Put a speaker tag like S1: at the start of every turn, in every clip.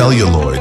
S1: celluloid.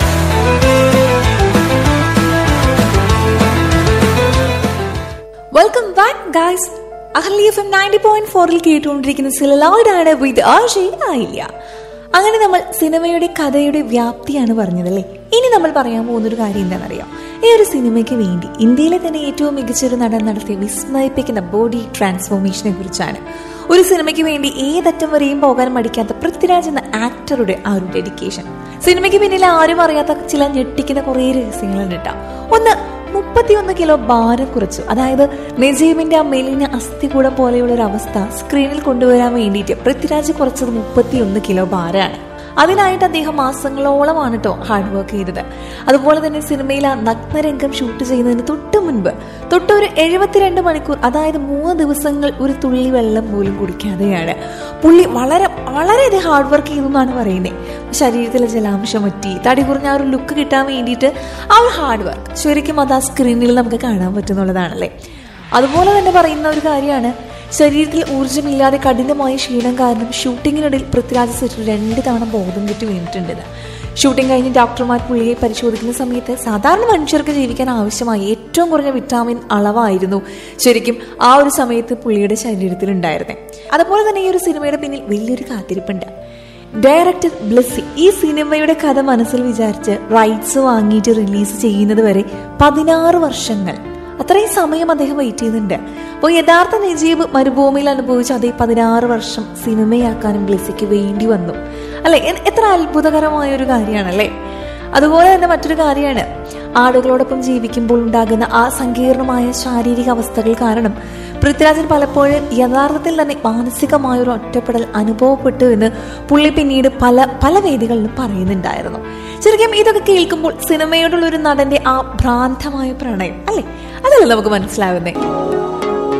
S2: Welcome back guys അഹ്ലി F M ninety point ഫോറിൽ കേട്ടുകൊണ്ടിരിക്കുന്ന സിലലോയിഡാണ് വിത്ത് ആഷയ് ആയില്ല അങ്ങനെ നമ്മൾ സിനിമയുടെ കഥയുടെ വ്യാപ്തിയാണ് പറഞ്ഞതല്ലേ ഇനി നമ്മൾ പറയാൻ പോകുന്നൊരു കാര്യം എന്താണെന്നറിയാം ഈ ഒരു സിനിമയ്ക്ക് വേണ്ടി ഇന്ത്യയിലെ തന്നെ ഏറ്റവും മികച്ചൊരു നടൻ നടത്തിയ വിസ്മയിപ്പിക്കുന്ന ബോഡി ട്രാൻസ്ഫോർമേഷനെ കുറിച്ചാണ് ഒരു സിനിമയ്ക്ക് വേണ്ടി ഏതറ്റം വരെയും പോകാൻ മടിക്കാത്ത പൃഥ്വിരാജ് എന്ന ആക്ടറുടെ ആ ഒരു ഡെഡിക്കേഷൻ സിനിമയ്ക്ക് പിന്നിൽ ആരും അറിയാത്ത ചില ഞെട്ടിക്കുന്ന കുറേ രഹസ്യങ്ങളുണ്ട് കേട്ടോ ഒന്ന് മുപ്പത്തിയൊന്ന് കിലോ ഭാരം കുറച്ചു അതായത് നജീബിന്റെ ആ മെലിഞ്ഞ അസ്ഥികൂടം പോലെയുള്ള ഒരു അവസ്ഥ സ്ക്രീനിൽ കൊണ്ടുവരാൻ വേണ്ടിയിട്ട് പൃഥ്വിരാജ് കുറച്ചത് മുപ്പത്തിയൊന്ന് കിലോ ഭാരമാണ് അതിനായിട്ട് അദ്ദേഹം മാസങ്ങളോളമാണ് കേട്ടോ ഹാർഡ് വർക്ക് ചെയ്തത് അതുപോലെ തന്നെ സിനിമയിൽ ആ നഗ്നരംഗം ഷൂട്ട് ചെയ്യുന്നതിന് തൊട്ട് മുൻപ് തൊട്ട് ഒരു എഴുപത്തിരണ്ട് മണിക്കൂർ അതായത് മൂന്ന് ദിവസങ്ങൾ ഒരു തുള്ളി വെള്ളം പോലും കുടിക്കാതെയാണ് പുള്ളി വളരെ വളരെയധികം ഹാർഡ് വർക്ക് ചെയ്തു എന്നാണ് പറയുന്നത് ശരീരത്തിലെ ജലാംശം പറ്റി തടി കുറഞ്ഞ ആ ഒരു ലുക്ക് കിട്ടാൻ വേണ്ടിയിട്ട് ആ ഒരു ഹാർഡ് വർക്ക് ശരിക്കും അത് ആ സ്ക്രീനിൽ നമുക്ക് കാണാൻ പറ്റുന്നുള്ളതാണല്ലേ അതുപോലെ തന്നെ പറയുന്ന ഒരു കാര്യമാണ് ശരീരത്തിൽ ഊർജ്ജമില്ലാതെ കഠിനമായ ക്ഷീണം കാരണം ഷൂട്ടിങ്ങിനിടയിൽ പൃഥ്വിരാജ് സെറ്റിൽ രണ്ട് തവണ ബോധം കെട്ടി വീണിട്ടുണ്ട് ഷൂട്ടിംഗ് കഴിഞ്ഞ് ഡോക്ടർമാർ പുള്ളിയെ പരിശോധിക്കുന്ന സമയത്ത് സാധാരണ മനുഷ്യർക്ക് ജീവിക്കാൻ ആവശ്യമായ ഏറ്റവും കുറഞ്ഞ വിറ്റാമിൻ അളവായിരുന്നു ശരിക്കും ആ ഒരു സമയത്ത് പുള്ളിയുടെ ശരീരത്തിൽ ഉണ്ടായിരുന്നത് അതുപോലെ തന്നെ ഈ ഒരു സിനിമയുടെ പിന്നിൽ വലിയൊരു കാത്തിരിപ്പുണ്ട് ഡയറക്ടർ ബ്ലെസ്സി ഈ സിനിമയുടെ കഥ മനസ്സിൽ വിചാരിച്ച് റൈറ്റ്സ് വാങ്ങിയിട്ട് റിലീസ് ചെയ്യുന്നത് വരെ പതിനാറ് വർഷങ്ങൾ അത്രയും സമയം അദ്ദേഹം വെയിറ്റ് ചെയ്യുന്നുണ്ട് അപ്പോൾ യഥാർത്ഥ നജീബ് മരുഭൂമിയിൽ അനുഭവിച്ച അതേ പതിനാറ് വർഷം സിനിമയാക്കാനും ബ്ലെസ്സിക്ക് വേണ്ടി വന്നു അല്ലെ എ- എത്ര അത്ഭുതകരമായ ഒരു കാര്യമാണല്ലേ അതുപോലെ തന്നെ മറ്റൊരു കാര്യമാണ് ആടുകളോടൊപ്പം ജീവിക്കുമ്പോൾ ഉണ്ടാകുന്ന ആ സങ്കീർണമായ ശാരീരിക അവസ്ഥകൾ കാരണം പൃഥ്വിരാജൻ പലപ്പോഴും യഥാർത്ഥത്തിൽ തന്നെ മാനസികമായ ഒരു ഒറ്റപ്പെടൽ അനുഭവപ്പെട്ടു എന്ന് പുള്ളി പിന്നീട് പല പല വേദികളിലും പറയുന്നുണ്ടായിരുന്നു ശരിക്കും ഇതൊക്കെ കേൾക്കുമ്പോൾ സിനിമയോടുള്ള ഒരു നടന്റെ ആ ഭ്രാന്തമായ പ്രണയം അല്ലെ അതല്ലേ നമുക്ക് മനസ്സിലാകുന്നേ